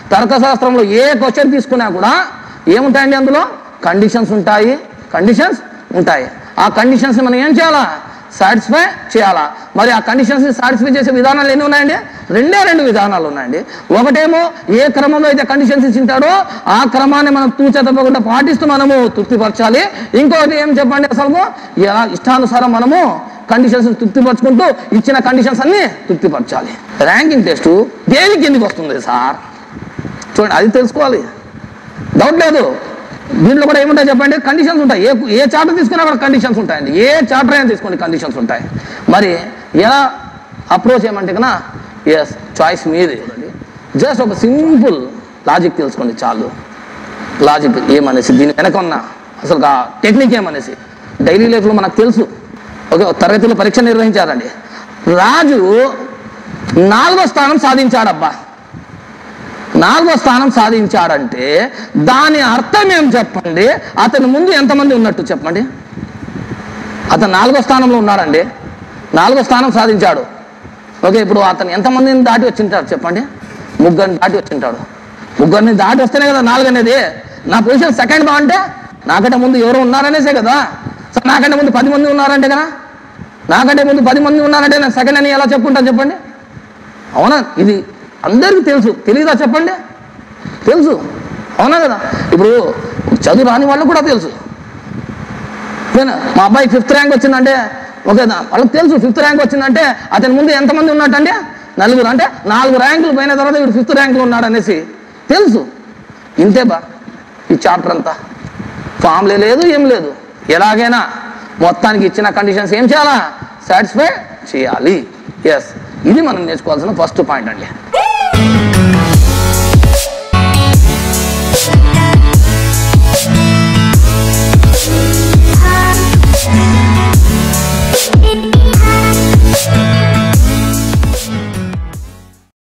తర్కశాస్త్రంలో ఏ question తీసుకున్నా కూడా ఏముంటాయండి అందులో కండిషన్స్ ఉంటాయి కండిషన్స్ ఉంటాయి ఆ కండిషన్స్ మనం ఏం చేయాలా సాటిస్ఫై చేయాలా మరి ఆ కండిషన్స్ సాటిస్ఫై చేసే విధానాలు ఎన్ని ఉన్నాయండి రెండే రెండు విధానాలు ఉన్నాయండి ఒకటేమో ఏ క్రమంలో అయితే కండిషన్స్ ఇచ్చింటాడో ఆ క్రమాన్ని మనం తూచ తప్పకుండా పాటిస్తూ మనము తృప్తిపరచాలి ఇంకొకటి ఏం చెప్పండి అసలు ఎలా ఇష్టానుసారం మనము కండిషన్స్ తృప్తిపరచుకుంటూ ఇచ్చిన కండిషన్స్ అన్ని తృప్తిపరచాలి ర్యాంకింగ్ టెస్ట్ దేనికి కిందికి వస్తుంది సార్ చూడండి అది తెలుసుకోవాలి డౌట్ లేదు దీంట్లో కూడా ఏముంటాయి చెప్పండి కండిషన్స్ ఉంటాయి ఏ ఏ చాప్టర్ తీసుకున్నా కూడా కండిషన్స్ ఉంటాయండి ఏ చాప్టర్ అయినా తీసుకోండి కండిషన్స్ ఉంటాయి మరి ఎలా అప్రోచ్ చేయమంటే కన్నా ఎస్ చాయిస్ మీది జస్ట్ ఒక సింపుల్ లాజిక్ తెలుసుకోండి చాలు లాజిక్ ఏమనేసి దీని వెనక ఉన్న అసలు ఆ టెక్నిక్ ఏమనేసి డైలీ లైఫ్లో మనకు తెలుసు ఓకే ఒక తరగతిలో పరీక్ష నిర్వహించారండి రాజు నాలుగో స్థానం సాధించాడబ్బా నాలుగో స్థానం సాధించాడంటే దాని అర్థం ఏం చెప్పండి అతని ముందు ఎంతమంది ఉన్నట్టు చెప్పండి అతను నాలుగో స్థానంలో ఉన్నాడండి నాలుగో స్థానం సాధించాడు ఓకే ఇప్పుడు అతను ఎంతమందిని దాటి వచ్చింటాడు చెప్పండి ముగ్గురిని దాటి వచ్చింటాడు ముగ్గురిని దాటి వస్తేనే కదా నాలుగు అనేది నా పొజిషన్ సెకండ్ బాగుంటే నాకంటే ముందు ఎవరు ఉన్నారనేసే కదా సో నాకంటే ముందు పది మంది ఉన్నారంటే కదా నాకంటే ముందు పది మంది ఉన్నారంటే నేను సెకండ్ అని ఎలా చెప్పుకుంటాను చెప్పండి అవునా ఇది అందరికీ తెలుసు తెలియదా చెప్పండి తెలుసు అవునా కదా ఇప్పుడు చదువు రాని వాళ్ళకు కూడా తెలుసు ఓకేనా మా అబ్బాయి ఫిఫ్త్ ర్యాంక్ వచ్చిందంటే ఓకేనా వాళ్ళకి తెలుసు ఫిఫ్త్ ర్యాంక్ వచ్చిందంటే అతని ముందు ఎంతమంది ఉన్నట్టంటే నలుగురు అంటే నాలుగు ర్యాంకులు పోయిన తర్వాత వీడు ఫిఫ్త్ ర్యాంకులో ఉన్నాడు అనేసి తెలుసు ఇంతే బా ఈ చాప్టర్ అంతా ఫామ్లే లేదు ఏం లేదు ఎలాగైనా మొత్తానికి ఇచ్చిన కండిషన్స్ ఏం చేయాలా సాటిస్ఫై చేయాలి ఎస్ ఇది మనం నేర్చుకోవాల్సిన ఫస్ట్ పాయింట్ అండి